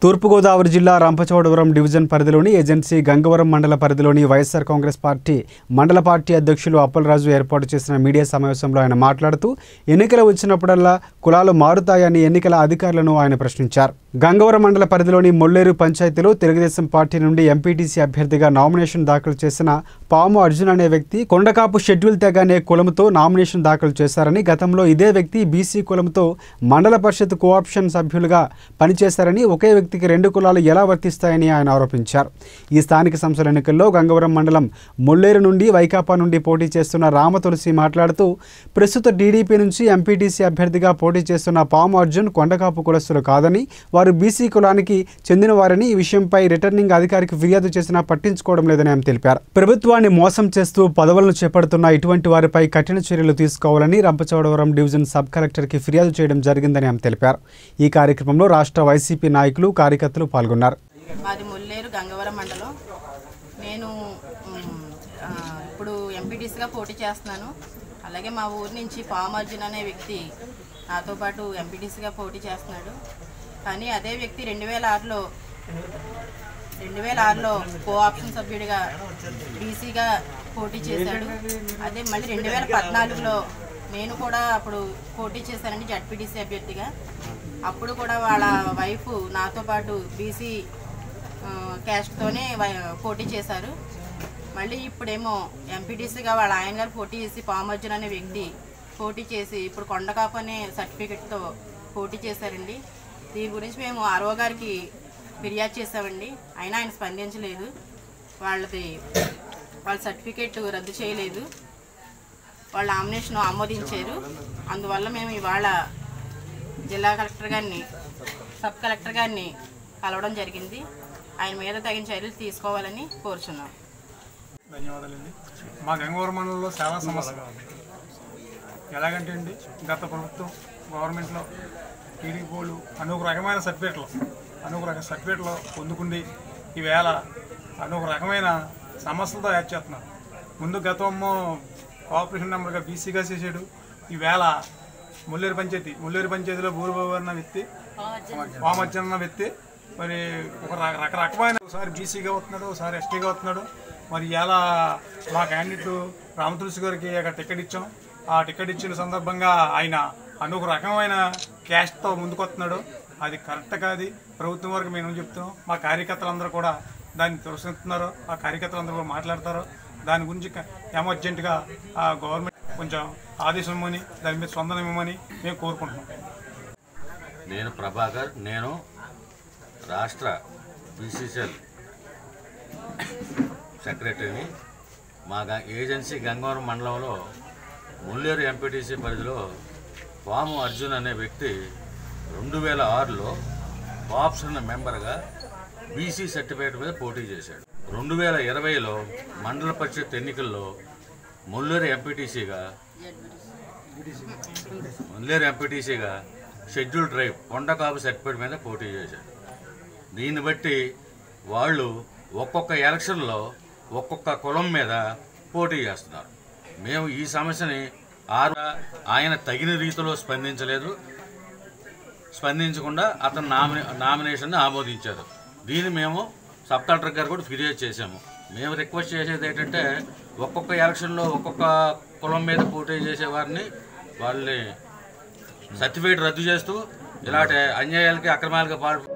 తూర్పుగోదావరి జిల్లా రంపచోడవరం డివిజన్ పరిధిలోని ఏజెన్సీ గంగవరం మండల పరిధిలోని వైఎస్ఆర్ కాంగ్రెస్ పార్టీ మండల పార్టీ అధ్యక్షులు అప్పలరాజు ఏర్పాటు చేసిన మీడియా సమావేశంలో ఆయన మాట్లాడుతూ ఎన్నికలు వచ్చినప్పుడల్లా కులాలు మారుతాయని ఎన్నికల అధికారులను ఆయన ప్రశ్నించారు గంగవరం మండల పరిధిలోని మొల్లేరు పంచాయతీలో తెలుగుదేశం పార్టీ నుండి ఎంపీటీసీ అభ్యర్థిగా నామినేషన్ దాఖలు చేసిన పాము అర్జున్ అనే వ్యక్తి కొండకాపు షెడ్యూల్ తెగ అనే కులంతో నామినేషన్ దాఖలు చేశారని గతంలో ఇదే వ్యక్తి బీసీ కులంతో మండల పరిషత్ కోఆప్షన్ సభ్యులుగా పనిచేశారని ఒకే వ్యక్తికి రెండు కులాలు ఎలా వర్తిస్తాయని ఆయన ఆరోపించారు ఈ స్థానిక సంస్థల ఎన్నికల్లో గంగవరం మండలం మొల్లేరు నుండి వైకాపా నుండి పోటీ చేస్తున్న రామ తులసి మాట్లాడుతూ ప్రస్తుత టీడీపీ నుంచి ఎంపీటీసీ అభ్యర్థిగా పోటీ చేస్తున్న పాము అర్జున్ కొండకాపు కులస్తులు కాదని వారు బీసీ కులానికి చెందిన వారని ఈ విషయంపై రిటర్నింగ్ అధికారికి ఫిర్యాదు చేసినా పట్టించుకోవడం లేదని ఆమె తెలిపారు ప్రభుత్వాన్ని మోసం చేస్తూ పదవులను చేపడుతున్న ఇటువంటి వారిపై కఠిన చర్యలు తీసుకోవాలని రంపచోడవరం డివిజన్ సబ్ కలెక్టర్కి ఫిర్యాదు చేయడం జరిగిందని ఆమె తెలిపారు ఈ కార్యక్రమంలో రాష్ట్ర వైసీపీ నాయకులు కార్యకర్తలు పాల్గొన్నారు మాది ముల్లేరు గంగవరం మండలం నేను మ్, ఆ, ఇప్పుడు ఎంపీటీసీగా పోటీ చేస్తున్నాను అలాగే మా ఊరి నుంచి పాము అర్జున్ అనే వ్యక్తి నాతో పాటు ఎంపీటీసీగా పోటీ చేస్తున్నాడు కానీ అదే వ్యక్తి రెండు వేల ఆరులో రెండు వేల ఆరులో కో ఆప్షన్ సభ్యుడిగా బీసీగా పోటీ చేశాడు అదే మళ్ళీ రెండు వేల పద్నాలుగులో నేను కూడా అప్పుడు పోటీ చేశానండి జడ్పీటీసీ అభ్యర్థిగా అప్పుడు కూడా వాళ్ళ వైఫ్ నాతో పాటు బీసీ క్యాస్ట్తోనే పోటీ చేశారు మళ్ళీ ఇప్పుడేమో ఎంపీటీసీగా వాళ్ళ ఆయన గారు పోటీ చేసి పామర్జున్ అనే వ్యక్తి పోటీ చేసి ఇప్పుడు కొండకాపు అనే సర్టిఫికెట్తో పోటీ చేశారండి దీని గురించి మేము ఆర్ఓ గారికి ఫిర్యాదు చేసామండి అయినా ఆయన స్పందించలేదు వాళ్ళది వాళ్ళ సర్టిఫికేట్ రద్దు చేయలేదు వాళ్ళ నామినేషన్ ఆమోదించారు అందువల్ల మేము ఇవాళ జిల్లా కలెక్టర్ గారిని సబ్ కలెక్టర్ గారిని కలవడం జరిగింది ఆయన మీద తగిన చర్యలు తీసుకోవాలని కోరుచున్నాం ధన్యవాదాలండి మా గంగవరం మండలంలో చాలా సమస్య ఎలాగంటే అండి గత ప్రభుత్వం గవర్నమెంట్లో టీడీపీ వాళ్ళు అనేక రకమైన సర్టిఫికేట్లు అనేక రకమైన సర్టిఫికేట్లు పొందుకుండి ఈవేళ అనేక రకమైన సమస్యలతో యాడ్ చేస్తున్నారు ముందు గతంలో కోఆపరేషన్ నెంబర్గా బీసీగా చేసాడు ఈవేళ ముల్లేరు పంచాయతీ ముల్లేరు పంచాయతీలో బూరుబాబు అన్న వ్యక్తి వామర్జన్ అన్న వ్యక్తి మరి ఒక ర- రకరకమైన ఒకసారి బీసీగా వస్తున్నాడు ఒకసారి ఎస్టీగా వస్తున్నాడు మరి ఇలా మా క్యాండిడేట్ రామతులసి గారికి అక్కడ టికెట్ ఇచ్చాం ఆ టికెట్ ఇచ్చిన సందర్భంగా ఆయన అనేక రకమైన క్యాష్తో ముందుకు వస్తున్నాడు అది కరెక్ట్ కాదు ప్రభుత్వం వరకు మేము ఏం చెప్తున్నాం మా కార్యకర్తలందరూ కూడా దాన్ని తులసిస్తున్నారు ఆ కార్యకర్తలందరూ కూడా మాట్లాడతారు దాని గురించి ఎమర్జెంట్గా ఆ గవర్నమెంట్ కొంచెం ఆదేశం ఇవ్వమని దాని మీద స్పందన ఇవ్వమని మేము కోరుకుంటున్నాం నేను ప్రభాకర్ నేను రాష్ట్ర బీసీసీఎల్ సెక్రటరీని మా గ- ఏజెన్సీ గంగవరం మండలంలో ముల్లేరు ఎంపీటీసీ పరిధిలో పాము అర్జున్ అనే వ్యక్తి రెండు వేల ఆరులో ఆప్షన్ మెంబర్గా బీసీ సర్టిఫికేట్ మీద పోటీ చేశాడు రెండు వేల ఇరవైలో మండల పరిషత్ ఎన్నికల్లో ముల్లేరు ఎంపీటీసీగా ముల్లేరు ఎంపీటీసీగా షెడ్యూల్ డ్రైవ్ కొండకాపు సర్టిఫికేట్ మీద పోటీ చేశాడు దీన్ని బట్టి వాళ్ళు ఒక్కొక్క ఎలక్షన్లో ఒక్కొక్క కులం మీద పోటీ చేస్తున్నారు మేము ఈ సమస్యని ఆరు ఆయన తగిన రీతిలో స్పందించలేదు స్పందించకుండా అతను నామినే నామినేషన్ని ఆమోదించారు దీన్ని మేము సబ్ కలెక్టర్ గారు కూడా ఫిర్యాదు చేశాము మేము రిక్వెస్ట్ చేసేది ఏంటంటే ఒక్కొక్క ఎలక్షన్లో ఒక్కొక్క కులం మీద పోటీ చేసే వారిని వాళ్ళని సర్టిఫికేట్ రద్దు చేస్తూ ఇలాంటి అన్యాయాలకి అక్రమాలకి పాల్ప